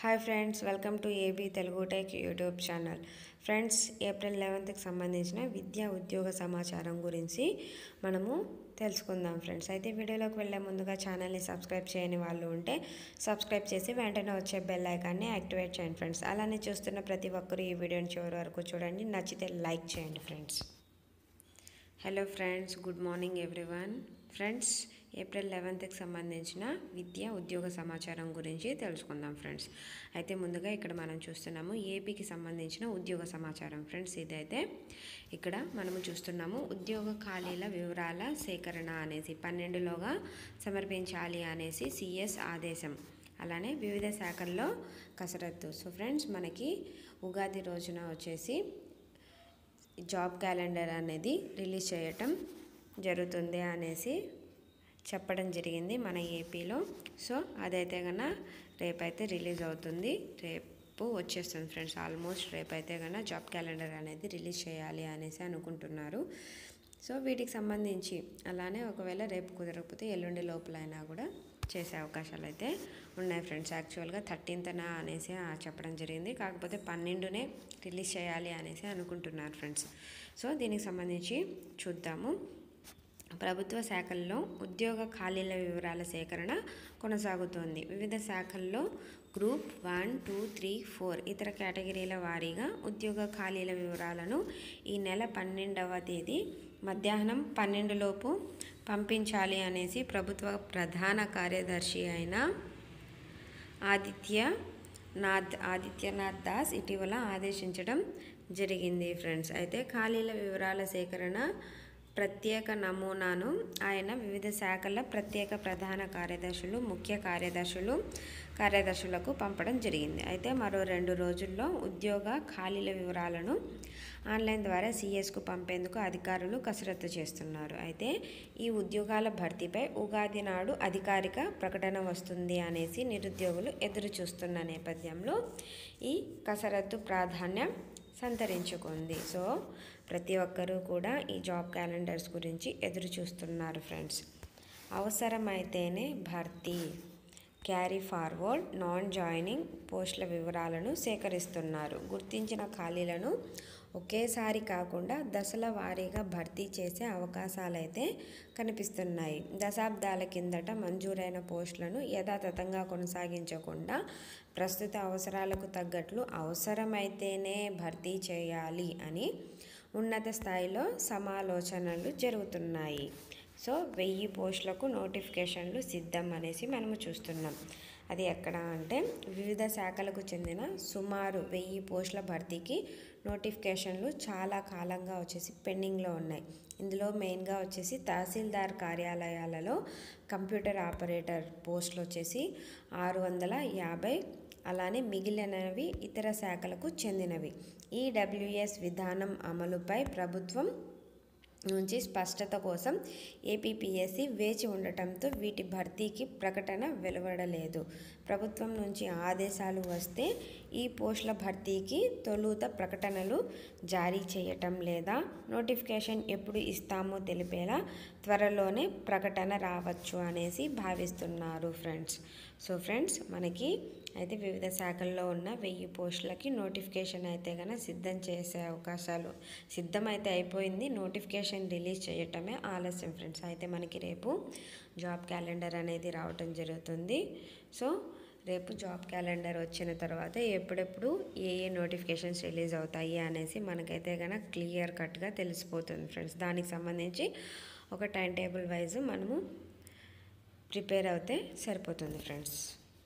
hi friends welcome to AB Telugu tech YouTube channel friends April లెవెన్త్కి సంబంధించిన విద్యా ఉద్యోగ సమాచారం గురించి మనము తెలుసుకుందాం ఫ్రెండ్స్ అయితే వీడియోలోకి వెళ్ళే ముందుగా ఛానల్ని సబ్స్క్రైబ్ చేయని వాళ్ళు ఉంటే సబ్స్క్రైబ్ చేసి వెంటనే వచ్చే బెల్ ఐకాన్ని యాక్టివేట్ చేయండి ఫ్రెండ్స్ అలానే చూస్తున్న ప్రతి ఒక్కరూ ఈ వీడియోని చివరి వరకు చూడండి నచ్చితే లైక్ చేయండి friends hello friends good morning everyone friends April లెవెన్త్కి సంబంధించిన విద్య ఉద్యోగ సమాచారం గురించి తెలుసుకుందాం ఫ్రెండ్స్ అయితే ముందుగా ఇక్కడ మనం చూస్తున్నాము ఏపీకి సంబంధించిన ఉద్యోగ సమాచారం ఫ్రెండ్స్ ఇదైతే ఇక్కడ మనము చూస్తున్నాము ఉద్యోగ ఖాళీల వివరాల సేకరణ అనేసి పన్నెండులోగా సమర్పించాలి అనేసి సిఎస్ ఆదేశం అలానే వివిధ శాఖల్లో కసరత్తు సో ఫ్రెండ్స్ మనకి ఉగాది రోజున వచ్చేసి జాబ్ క్యాలెండర్ అనేది రిలీజ్ చేయటం జరుగుతుంది అనేసి చెప్పడం జరిగింది మన ఏపీలో సో అదైతే కన్నా రేపైతే రిలీజ్ అవుతుంది రేపు వచ్చేస్తుంది ఫ్రెండ్స్ ఆల్మోస్ట్ రేపైతే కన్నా జాబ్ క్యాలెండర్ అనేది రిలీజ్ చేయాలి అనేసి అనుకుంటున్నారు సో వీటికి సంబంధించి అలానే ఒకవేళ రేపు కుదరకపోతే ఎల్లుండి లోపలైనా కూడా చేసే అవకాశాలు అయితే ఉన్నాయి ఫ్రెండ్స్ యాక్చువల్గా థర్టీన్త్న అనేసి చెప్పడం జరిగింది కాకపోతే పన్నెండునే రిలీజ్ చేయాలి అనేసి అనుకుంటున్నారు ఫ్రెండ్స్ సో దీనికి సంబంధించి చూద్దాము ప్రభుత్వ శాఖల్లో ఉద్యోగ ఖాళీల వివరాల సేకరణ కొనసాగుతోంది వివిధ శాఖల్లో group one two three four ఇతర కేటగిరీల వారీగా ఉద్యోగ ఖాళీల వివరాలను ఈ నెల పన్నెండవ తేదీ మధ్యాహ్నం పన్నెండులోపు పంపించాలి అనేసి ప్రభుత్వ ప్రధాన కార్యదర్శి అయిన ఆదిత్య నాథ్ ఆదిత్యనాథ్ దాస్ ఇటీవల ఆదేశించడం జరిగింది ఫ్రెండ్స్ అయితే ఖాళీల వివరాల సేకరణ ప్రత్యేక నమూనాను ఆయన వివిధ శాఖల ప్రత్యేక ప్రధాన కార్యదర్శులు ముఖ్య కార్యదర్శులు కార్యదర్శులకు పంపడం జరిగింది అయితే మరో రెండు రోజుల్లో ఉద్యోగ ఖాళీల వివరాలను ఆన్లైన్ ద్వారా సిఎస్కు పంపేందుకు అధికారులు కసరత్తు చేస్తున్నారు అయితే ఈ ఉద్యోగాల భర్తీపై ఉగాది నాడు అధికారిక ప్రకటన వస్తుంది అనేసి నిరుద్యోగులు ఎదురు చూస్తున్న నేపథ్యంలో ఈ కసరత్తు ప్రాధాన్యం సంతరించుకుంది సో ప్రతి ఒక్కరూ కూడా ఈ జాబ్ క్యాలెండర్స్ గురించి ఎదురు చూస్తున్నారు ఫ్రెండ్స్ అవసరమైతేనే భర్తీ క్యారీ ఫార్వర్డ్ నాన్ జాయినింగ్ పోస్టుల వివరాలను సేకరిస్తున్నారు గుర్తించిన ఖాళీలను ఒకేసారి కాకుండా దశల వారీగా భర్తీ చేసే అవకాశాలైతే కనిపిస్తున్నాయి దశాబ్దాల కిందట మంజూరైన పోస్టులను యథాతథంగా కొనసాగించకుండా ప్రస్తుత అవసరాలకు తగ్గట్లు అవసరమైతేనే భర్తీ చేయాలి అని ఉన్నత స్థాయిలో సమాలోచనలు జరుగుతున్నాయి సో వెయ్యి పోస్టులకు నోటిఫికేషన్లు సిద్ధం అనేసి మనము చూస్తున్నాం అది ఎక్కడ అంటే వివిధ శాఖలకు చెందిన సుమారు వెయ్యి పోస్టుల భర్తీకి నోటిఫికేషన్లు చాలా కాలంగా వచ్చేసి పెండింగ్లో ఉన్నాయి ఇందులో మెయిన్గా వచ్చేసి తహసీల్దార్ కార్యాలయాలలో కంప్యూటర్ ఆపరేటర్ పోస్టులు వచ్చేసి ఆరు వందల యాభై అలానే మిగిలినవి ఇతర శాఖలకు చెందినవి ఈ డబ్ల్యూఎస్ విధానం అమలుపై ప్రభుత్వం నుంచి స్పష్టత కోసం ఏపీపీఎస్సీ వేచి ఉండటంతో వీటి భర్తీకి ప్రకటన వెలువడలేదు ప్రభుత్వం నుంచి ఆదేశాలు వస్తే ఈ పోస్టుల భర్తీకి తొలుత ప్రకటనలు జారీ చేయటం లేదా నోటిఫికేషన్ ఎప్పుడు ఇస్తామో తెలిపేలా త్వరలోనే ప్రకటన రావచ్చు అనేసి భావిస్తున్నారు ఫ్రెండ్స్ సో ఫ్రెండ్స్ మనకి అయితే వివిధ శాఖల్లో ఉన్న వెయ్యి పోస్టులకి నోటిఫికేషన్ అయితే కనుక సిద్ధం చేసే అవకాశాలు సిద్ధం అయితే అయిపోయింది నోటిఫికేషన్ రిలీజ్ చేయటమే ఆలస్యం ఫ్రెండ్స్ అయితే మనకి రేపు జాబ్ క్యాలెండర్ అనేది రావటం జరుగుతుంది సో రేపు జాబ్ క్యాలెండర్ వచ్చిన తర్వాత ఎప్పుడెప్పుడు ఏ ఏ నోటిఫికేషన్స్ రిలీజ్ అవుతాయి అనేసి మనకైతే కనుక క్లియర్ కట్గా తెలిసిపోతుంది ఫ్రెండ్స్ దానికి సంబంధించి ఒక టైం టేబుల్ వైజ్ మనము ప్రిపేర్ అవుతే సరిపోతుంది ఫ్రెండ్స్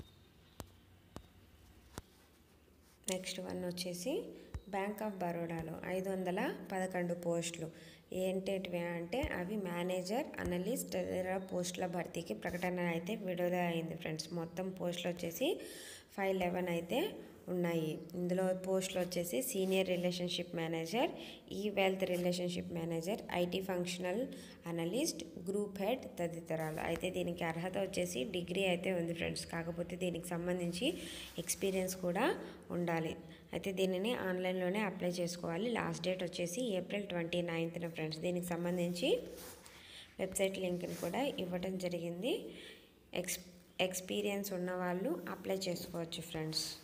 నెక్స్ట్ వన్ వచ్చేసి బ్యాంక్ ఆఫ్ బరోడాలో ఐదు వందల పదకొండు పోస్టులు ఏంటేటివి అంటే అవి మేనేజర్ అనలిస్ట్ తదితర పోస్టుల భర్తీకి ప్రకటన అయితే విడుదల అయింది ఫ్రెండ్స్ మొత్తం పోస్టులు వచ్చేసి ఫైవ్ లెవెన్ అయితే ఉన్నాయి ఇందులో పోస్టులు వచ్చేసి సీనియర్ రిలేషన్షిప్ మేనేజర్ ఈ wealth relationship manager IT functional analyst group head తదితరాలు అయితే దీనికి అర్హత వచ్చేసి డిగ్రీ అయితే ఉంది ఫ్రెండ్స్ కాకపోతే దీనికి సంబంధించి ఎక్స్పీరియన్స్ కూడా ఉండాలి అయితే దీనిని ఆన్లైన్లోనే అప్లై చేసుకోవాలి లాస్ట్ డేట్ వచ్చేసి ఏప్రిల్ ట్వంటీ నైన్త్న ఫ్రెండ్స్ దీనికి సంబంధించి వెబ్సైట్ లింక్ని కూడా ఇవ్వడం జరిగింది ఎక్స్ ఎక్స్పీరియన్స్ ఉన్నవాళ్ళు అప్లై చేసుకోవచ్చు ఫ్రెండ్స్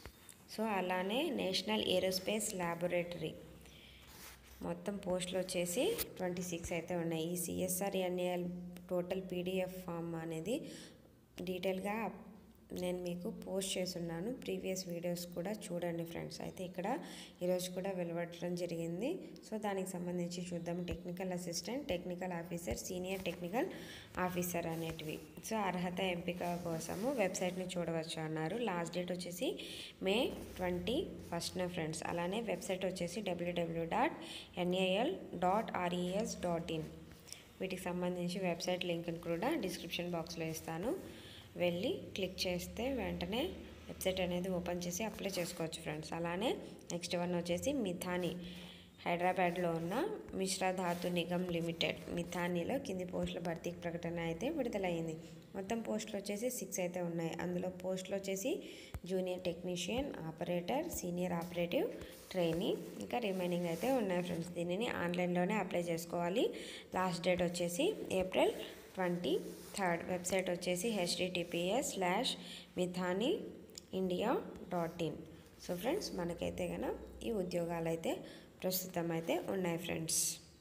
సో అలానే నేషనల్ ఏరోస్పేస్ ల్యాబొరేటరీ మొత్తం పోస్టులు వచ్చేసి ట్వంటీ సిక్స్ అయితే ఉన్నాయి ఈ CSR NAL total PDF form అనేది డీటెయిల్గా నేను మీకు పోస్ట్ చేస్తున్నాను ప్రీవియస్ వీడియోస్ కూడా చూడండి ఫ్రెండ్స్ అయితే ఇక్కడ ఈరోజు కూడా వెలువడటం జరిగింది సో దానికి సంబంధించి చూద్దాం technical assistant technical officer senior technical officer అనేటివి సో అర్హత ఎంపిక కోసము వెబ్సైట్ని చూడవచ్చు అన్నారు లాస్ట్ డేట్ వచ్చేసి మే ట్వంటీ ఫస్ట్న ఫ్రెండ్స్ అలానే వెబ్సైట్ వచ్చేసి WWW dot NAL dot RES dot in వీటికి సంబంధించి వెబ్సైట్ లింక్ని కూడా డిస్క్రిప్షన్ బాక్స్లో ఇస్తాను వెళ్ళి క్లిక్ చేస్తే వెంటనే వెబ్సైట్ అనేది ఓపెన్ చేసి అప్లై చేసుకోవచ్చు ఫ్రెండ్స్ అలానే నెక్స్ట్ వన్ వచ్చేసి మిథాని హైదరాబాద్లో ఉన్న మిశ్రా ధాతు నిగమ్ లిమిటెడ్ మిథానీలో కింది పోస్టుల భర్తీకి ప్రకటన అయితే విడుదలైంది మొత్తం పోస్టులు వచ్చేసి సిక్స్ అయితే ఉన్నాయి అందులో పోస్టులు వచ్చేసి junior technician operator senior operative trainee ఇంకా రిమైనింగ్ అయితే ఉన్నాయి ఫ్రెండ్స్ దీనిని ఆన్లైన్లోనే అప్లై చేసుకోవాలి లాస్ట్ డేట్ వచ్చేసి ఏప్రిల్ ట్వంటీ థర్డ్ వెబ్సైట్ వచ్చేసి HTTPS slash Midhani India dot in so friends మనకైతే కనుక ఈ ఉద్యోగాలు అయితే ప్రస్తుతం అయితే ఉన్నాయి ఫ్రెండ్స్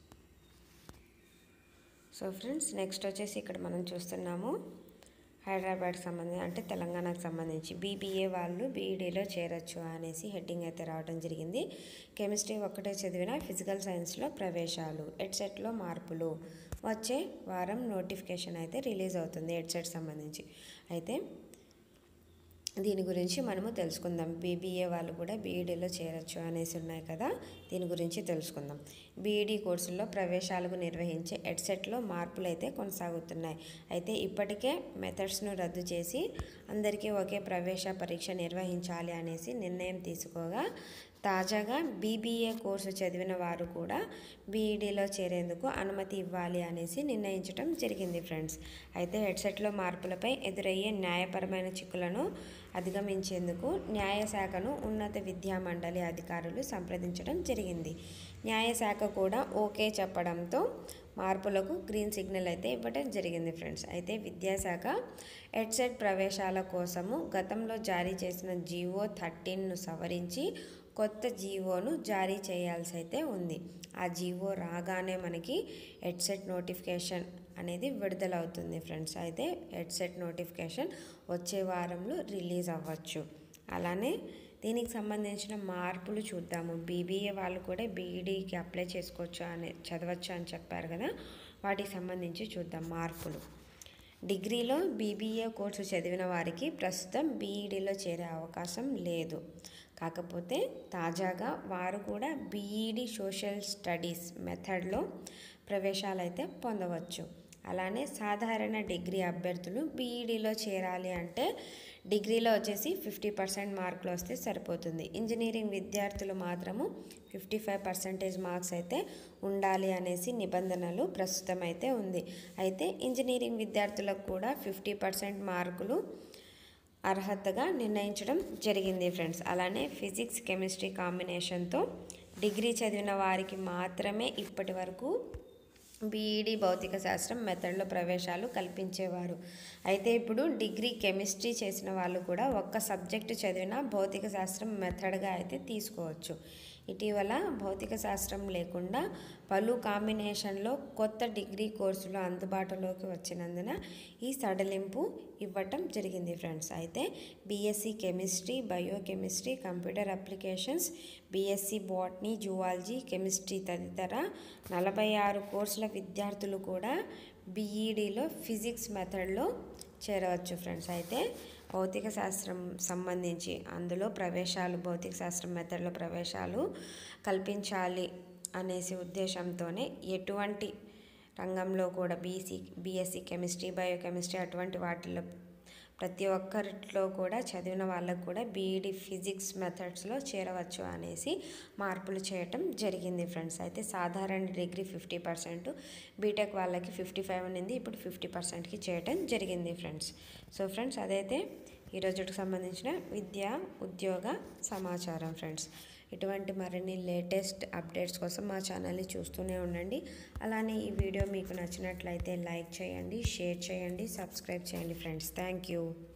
సో ఫ్రెండ్స్ నెక్స్ట్ వచ్చేసి ఇక్కడ మనం చూస్తున్నాము హైదరాబాద్ సంబంధించి అంటే తెలంగాణకు సంబంధించి బీబీఏ వాళ్ళు బీఈడీలో చేరొచ్చు అనేసి హెడ్డింగ్ అయితే రావడం జరిగింది కెమిస్ట్రీ ఒక్కటే చదివిన ఫిజికల్ సైన్స్లో ప్రవేశాలు ఎడ్సెట్లో మార్పులు వచ్చే వారం నోటిఫికేషన్ అయితే రిలీజ్ అవుతుంది ఎడ్సెట్ సంబంధించి అయితే దీని గురించి మనము తెలుసుకుందాం బీబీఏ వాళ్ళు కూడా బీఈడీలో చేరొచ్చు అనేసి ఉన్నాయి కదా దీని గురించి తెలుసుకుందాం బీఈడీ కోర్సుల్లో ప్రవేశాలకు నిర్వహించే ఎడ్సెట్లో మార్పులు అయితే కొనసాగుతున్నాయి అయితే ఇప్పటికే మెథడ్స్ను రద్దు చేసి అందరికీ ఒకే ప్రవేశ పరీక్ష నిర్వహించాలి అనేసి నిర్ణయం తీసుకోగా తాజాగా బీబీఏ కోర్సు చదివిన వారు కూడా బీఈడీలో చేరేందుకు అనుమతి ఇవ్వాలి అనేసి నిర్ణయించడం జరిగింది ఫ్రెండ్స్ అయితే హెడ్సెట్లో మార్పులపై ఎదురయ్యే న్యాయపరమైన చిక్కులను అధిగమించేందుకు న్యాయశాఖను ఉన్నత విద్యా మండలి అధికారులు సంప్రదించడం జరిగింది న్యాయశాఖ కూడా ఓకే చెప్పడంతో మార్పులకు గ్రీన్ సిగ్నల్ అయితే ఇవ్వడం జరిగింది ఫ్రెండ్స్ అయితే విద్యాశాఖ హెడ్సెట్ ప్రవేశాల కోసము గతంలో జారీ చేసిన జీవో థర్టీన్ను సవరించి కొత్త జీవోను జారీ చేయాల్సి అయితే ఉంది ఆ జీవో రాగానే మనకి హెడ్సెట్ నోటిఫికేషన్ అనేది విడుదలవుతుంది ఫ్రెండ్స్ అయితే హెడ్సెట్ నోటిఫికేషన్ వచ్చే వారంలో రిలీజ్ అవ్వచ్చు అలానే దీనికి సంబంధించిన మార్పులు చూద్దాము బీబీఏ వాళ్ళు కూడా బీఈడీకి అప్లై చేసుకోవచ్చు అని చదవచ్చు అని చెప్పారు కదా వాటికి సంబంధించి చూద్దాం మార్పులు డిగ్రీలో బీబీఏ కోర్సు చదివిన వారికి ప్రస్తుతం బీఈడీలో చేరే అవకాశం లేదు కాకపోతే తాజాగా వారు కూడా బీఈడి సోషల్ స్టడీస్ మెథడ్లో ప్రవేశాలు అయితే పొందవచ్చు అలానే సాధారణ డిగ్రీ అభ్యర్థులు బీఈడీలో చేరాలి అంటే డిగ్రీలో వచ్చేసి ఫిఫ్టీ పర్సెంట్ మార్కులు వస్తే సరిపోతుంది ఇంజనీరింగ్ విద్యార్థులు మాత్రము ఫిఫ్టీ ఫైవ్ పర్సెంటేజ్ మార్క్స్ అయితే ఉండాలి అనేసి నిబంధనలు ప్రస్తుతం అయితే ఉంది అయితే ఇంజనీరింగ్ విద్యార్థులకు కూడా ఫిఫ్టీ పర్సెంట్ మార్కులు అర్హతగా నిర్ణయించడం జరిగింది ఫ్రెండ్స్ అలానే ఫిజిక్స్ కెమిస్ట్రీ కాంబినేషన్తో డిగ్రీ చదివిన వారికి మాత్రమే ఇప్పటి వరకు బీఈడి భౌతిక శాస్త్రం మెథడ్లో ప్రవేశాలు కల్పించేవారు అయితే ఇప్పుడు డిగ్రీ కెమిస్ట్రీ చేసిన వాళ్ళు కూడా ఒక్క సబ్జెక్టు చదివిన భౌతిక శాస్త్రం మెథడ్గా అయితే తీసుకోవచ్చు ఇటీవల భౌతిక శాస్త్రం లేకుండా పలు కాంబినేషన్లో కొత్త డిగ్రీ కోర్సులు అందుబాటులోకి వచ్చినందున ఈ సడలింపు ఇవ్వటం జరిగింది ఫ్రెండ్స్ అయితే BSc chemistry biochemistry computer applications BSc botany zoology chemistry తదితర నలభై ఆరు కోర్సుల విద్యార్థులు కూడా బీఈడీలో ఫిజిక్స్ మెథడ్లో చేరవచ్చు ఫ్రెండ్స్ అయితే భౌతిక శాస్త్రం సంబంధించి అందులో ప్రవేశాలు భౌతిక శాస్త్రం మెథడ్లో ప్రవేశాలు కల్పించాలి అనేసి ఉద్దేశంతోనే ఎటువంటి రంగంలో కూడా బీసీ బీఎస్సీ కెమిస్ట్రీ బయోకెమిస్ట్రీ అటువంటి వాటిల్లో ప్రతి ఒక్కరిలో కూడా చదివిన వాళ్ళకు కూడా బీఈడి ఫిజిక్స్ మెథడ్స్లో చేరవచ్చు అనేసి మార్పులు చేయటం జరిగింది ఫ్రెండ్స్ అయితే సాధారణ డిగ్రీ ఫిఫ్టీ పర్సెంట్ బీటెక్ వాళ్ళకి ఫిఫ్టీ ఫైవ్ ఉన్నింది ఇప్పుడు ఫిఫ్టీ పర్సెంట్కి చేయటం జరిగింది ఫ్రెండ్స్ సో ఫ్రెండ్స్ అదైతే ఈరోజుకి సంబంధించిన విద్యా ఉద్యోగ సమాచారం ఫ్రెండ్స్ ఇటువంటి మరిన్ని లేటెస్ట్ అప్డేట్స్ కోసం మా ఛానల్ని చూస్తూనే ఉండండి అలానే ఈ వీడియో మీకు నచ్చినట్లయితే లైక్ చేయండి షేర్ చేయండి సబ్స్క్రైబ్ చేయండి ఫ్రెండ్స్ థ్యాంక్ యూ